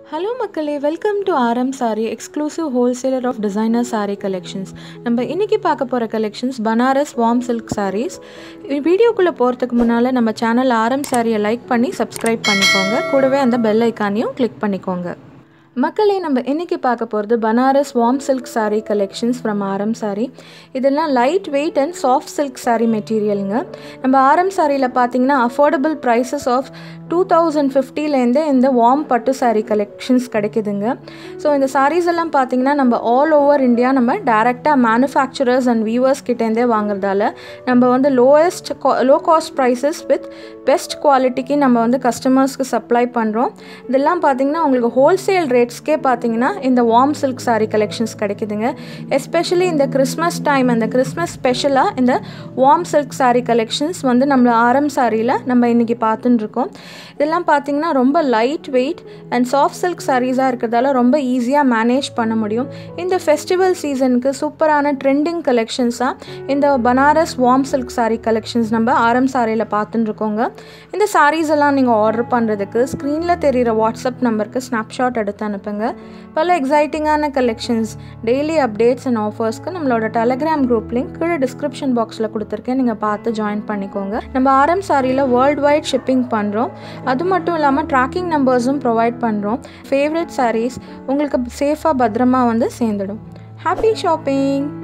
hello மக்களே welcome to RM sari exclusive wholesaler of designer sari collections நம்ம இன்றைக்கி பார்க்க போகிற collections Banaras warm silk saris வீடியோக்குள்ளே போகிறதுக்கு முன்னால் நம்ம சேனல் ஆர்எம் சாரியை லைக் பண்ணி சப்ஸ்கிரைப் பண்ணிக்கோங்க கூடவே அந்த பெல் ஐக்கானையும் கிளிக் பண்ணிக்கோங்க மக்களே நம்ம இன்றைக்கி பார்க்க போகிறது Banaras warm silk sari collections from RM sari இதெல்லாம் light weight and soft silk sari மெட்டீரியலுங்க நம்ம ஆரம் சாரியில் பார்த்தீங்கன்னா affordable prices of two thousand ஃபிஃப்டிலேருந்து இந்த வார்ம் பட்டு சாரீ கலெக்ஷன்ஸ் கிடைக்குதுங்க ஸோ இந்த சாரீஸ் எல்லாம் பார்த்தீங்கன்னா நம்ம ஆல் ஓவர் இந்தியா நம்ம டேரெக்டாக மேனுஃபேக்சரர்ஸ் அண்ட் வியூவர்ஸ் கிட்டேருந்தே வாங்குறதால நம்ம வந்து lowest low cost prices with best குவாலிட்டிக்கு நம்ம வந்து கஸ்டமர்ஸ்க்கு சப்ளை பண்ணுறோம் இதெல்லாம் பார்த்தீங்கன்னா உங்களுக்கு ஹோல்சேல் ரேட்ஸ்க்கே பார்த்தீங்கன்னா இந்த வார்ம் சில்க் சாரீ கலெக்ஷன்ஸ் கிடைக்குதுங்க எஸ்பெஷலி இந்த கிறிஸ்மஸ் டைம் அந்த கிறிஸ்மஸ் ஸ்பெஷலாக இந்த வார்ம் சில்க் சாரீ கலெக்ஷன்ஸ் வந்து நம்ம ஆரம் சாரியில் நம்ம இன்றைக்கி பார்த்துட்டு இருக்கோம் இதெல்லாம் பார்த்தீங்கன்னா ரொம்ப light weight and soft silk சாரீஸாக இருக்கிறதால ரொம்ப ஈஸியாக மேனேஜ் பண்ண முடியும் இந்த ஃபெஸ்டிவல் சீசனுக்கு சூப்பரான ட்ரெண்டிங் கலெக்ஷன்ஸாக இந்த Banaras warm silk sari collections நம்ம ஆரம் சாரியில் பார்த்துட்டு இருக்கோங்க இந்த சாரீஸ் எல்லாம் நீங்கள் ஆர்டர் பண்ணுறதுக்கு ஸ்க்ரீனில் தெரிகிற வாட்ஸ்அப் நம்பருக்கு ஸ்னாப்ஷாட் எடுத்து அனுப்புங்க பல எக்ஸைட்டிங்கான கலெக்ஷன்ஸ் டெய்லி அப்டேட்ஸ் அண்ட் ஆஃபர்ஸ்க்கு நம்மளோட டெலகிராம் குரூப் லிங்க் கீழே டிஸ்கிரிப்ஷன் பாக்ஸில் கொடுத்துருக்கேன் நீங்கள் பார்த்து ஜாயின் பண்ணிக்கோங்க நம்ம ஆரம் சாரியில் வேர்ல்டு வைட் ஷிப்பிங் பண்ணுறோம் அது மட்டும் இல்லாமல் ட்ராக்கிங் நம்பர்ஸும் ப்ரொவைட் பண்ணுறோம் ஃபேவரட் சாரீஸ் உங்களுக்கு சேஃபாக பத்திரமா வந்து சேர்ந்துடும் ஹாப்பி ஷாப்பிங்